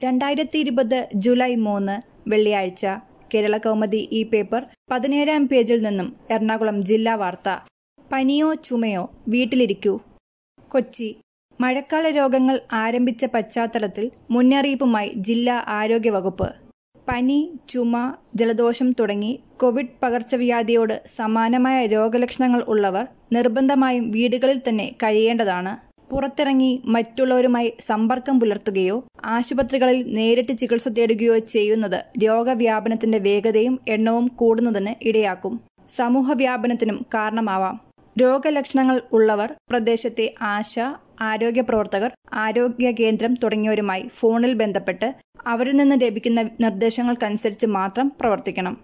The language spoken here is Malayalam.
രണ്ടായിരത്തി ഇരുപത് ജൂലൈ മൂന്ന് വെള്ളിയാഴ്ച കേരള കൗമുദി ഈ പേപ്പർ പതിനേഴാം പേജിൽ നിന്നും എറണാകുളം ജില്ലാ വാർത്ത പനിയോ ചുമയോ വീട്ടിലിരിക്കൂ കൊച്ചി മഴക്കാല രോഗങ്ങൾ ആരംഭിച്ച പശ്ചാത്തലത്തിൽ മുന്നറിയിപ്പുമായി ജില്ലാ ആരോഗ്യവകുപ്പ് പനി ചുമ ജലദോഷം തുടങ്ങി കോവിഡ് പകർച്ചവ്യാധിയോട് സമാനമായ രോഗലക്ഷണങ്ങൾ ഉള്ളവർ നിർബന്ധമായും വീടുകളിൽ തന്നെ കഴിയേണ്ടതാണ് പുറത്തിറങ്ങി മറ്റുള്ളവരുമായി സമ്പർക്കം പുലർത്തുകയോ ആശുപത്രികളിൽ നേരിട്ട് ചികിത്സ തേടുകയോ ചെയ്യുന്നത് രോഗവ്യാപനത്തിന്റെ വേഗതയും എണ്ണവും കൂടുന്നതിന് ഇടയാക്കും സമൂഹവ്യാപനത്തിനും കാരണമാവാം രോഗലക്ഷണങ്ങൾ ഉള്ളവർ പ്രദേശത്തെ ആശ ആരോഗ്യ പ്രവർത്തകർ ആരോഗ്യ കേന്ദ്രം തുടങ്ങിയവരുമായി ഫോണിൽ ബന്ധപ്പെട്ട് അവരിൽ നിന്ന് ലഭിക്കുന്ന നിർദ്ദേശങ്ങൾക്കനുസരിച്ച് മാത്രം പ്രവർത്തിക്കണം